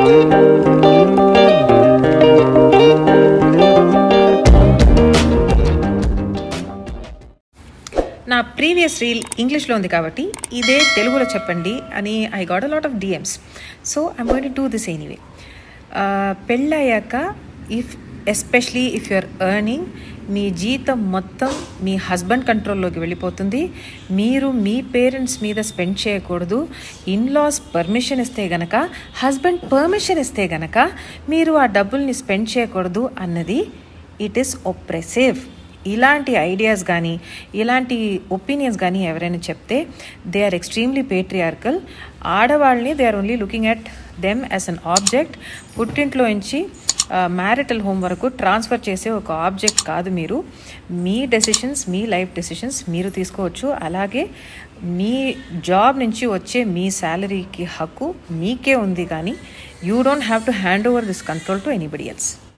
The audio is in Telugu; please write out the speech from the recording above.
నా ప్రీవియస్ రీల్ ఇంగ్లీష్లో ఉంది కాబట్టి ఇదే తెలుగులో చెప్పండి అని I got a lot of DMs so I'm going to do this anyway పెళ్ళయ్యాక if especially if you are earning మీ జీతం మొత్తం మీ హస్బెండ్ కంట్రోల్లోకి వెళ్ళిపోతుంది మీరు మీ పేరెంట్స్ మీద స్పెండ్ చేయకూడదు ఇన్లాస్ పర్మిషన్ ఇస్తే గనక హస్బెండ్ పర్మిషన్ ఇస్తే గనక మీరు ఆ డబ్బుల్ని స్పెండ్ చేయకూడదు అన్నది ఇట్ ఈస్ ఒప్రెసివ్ ఇలాంటి ఐడియాస్ కానీ ఇలాంటి ఒపీనియన్స్ కానీ ఎవరైనా చెప్తే దే ఆర్ ఎక్స్ట్రీమ్లీ పేట్రియార్కల్ ఆడవాళ్ళని they are only looking at them as an object పుట్టింట్లో నుంచి మ్యారిటల్ హోమ్ వరకు ట్రాన్స్ఫర్ చేసే ఒక ఆబ్జెక్ట్ కాదు మీరు మీ డెసిషన్స్ మీ లైఫ్ డెసిషన్స్ మీరు తీసుకోవచ్చు అలాగే మీ జాబ్ నుంచి వచ్చే మీ శాలరీకి హక్కు మీకే ఉంది కానీ you don't have to hand over this control to anybody else